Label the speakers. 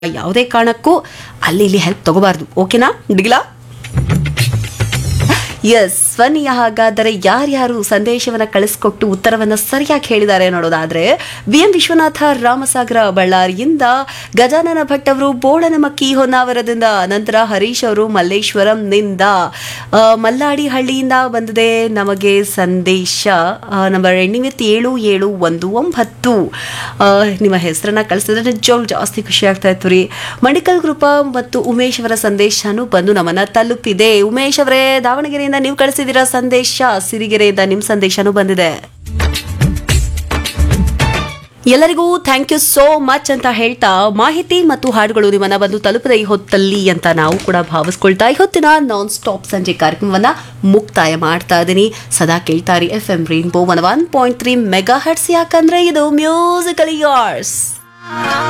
Speaker 1: ಯಾವುದೇ ಕಾರಣಕ್ಕೂ ಅಲ್ಲಿ ಇಲ್ಲಿ ಹೆಲ್ಪ್ ತಗೋಬಾರ್ದು ಓಕೆನಾ ಡಿಗ್ಲಾ ಎಸ್ ಸ್ವನಿಯ ಹಾಗಾದರೆ ಯಾರ್ಯಾರು ಸಂದೇಶವನ್ನ ಕಳಿಸ್ಕೊಟ್ಟು ಉತ್ತರವನ್ನ ಸರಿಯಾಗಿ ಹೇಳಿದ್ದಾರೆ ನೋಡೋದಾದ್ರೆ ಬಿ ಎಂ ವಿಶ್ವನಾಥ ರಾಮಸಾಗರ ಬಳ್ಳಾರಿಯಿಂದ ಗಜಾನನ ಭಟ್ ಅವರು ಬೋಳನಮಕ್ಕಿ ಹೊನ್ನಾವರದಿಂದ ನಂತರ ಹರೀಶ್ ಅವರು ಮಲ್ಲೇಶ್ವರಂನಿಂದ ಆ, ಮಲ್ಲಾಡಿ ಹಳ್ಳಿಯಿಂದ ಬಂದಿದೆ ನಮಗೆ ಸಂದೇಶ ನಂಬರ್ ಎಂಡಿಂಗ್ ಏಳು ಏಳು ಒಂದು ಒಂಬತ್ತು ಆ, ನಿಮ್ಮ ಹೆಸರನ್ನ ಕಳಿಸಿದ್ರೆ ನಿಜವಾಗ್ಲೂ ಜಾಸ್ತಿ ಖುಷಿ ಆಗ್ತಾ ಇತ್ತು ರೀ ಮಣಿಕಲ್ ಕೃಪ ಮತ್ತು ಉಮೇಶ್ ಅವರ ಸಂದೇಶನೂ ಬಂದು ನಮ್ಮನ್ನ ತಲುಪಿದೆ ಉಮೇಶ್ ಅವರೇ ದಾವಣಗೆರೆಯಿಂದ ನೀವು ಕಳಿಸಿದಿರ ಸಂದೇಶ ಸಿರಿಗೆರೆಯಿಂದ ನಿಮ್ಮ ಸಂದೇಶನೂ ಬಂದಿದೆ ಎಲ್ಲರಿಗೂ ಥ್ಯಾಂಕ್ ಯು ಸೋ ಮಚ್ ಅಂತ ಹೇಳ್ತಾ ಮಾಹಿತಿ ಮತ್ತು ಹಾಡುಗಳು ನಿಮ್ಮನ್ನ ಬಂದು ತಲುಪಿದ ಈ ಹೊತ್ತಲ್ಲಿ ಅಂತ ನಾವು ಕೂಡ ಭಾವಿಸ್ಕೊಳ್ತಾ ಈ ಹೊತ್ತಿನ ನಾನ್ ಸ್ಟಾಪ್ ಸಂಜೆ ಕಾರ್ಯಕ್ರಮವನ್ನ ಮುಕ್ತಾಯ ಮಾಡ್ತಾ ಇದ್ದೀನಿ ಸದಾ ಕೇಳ್ತಾರಿ F M rainbow one one point three megahertz ಯಾಕಂದ್ರೆ ಇದು ಮ್ಯೂಸಿಕಲ್ ಯಾರ್ಸ್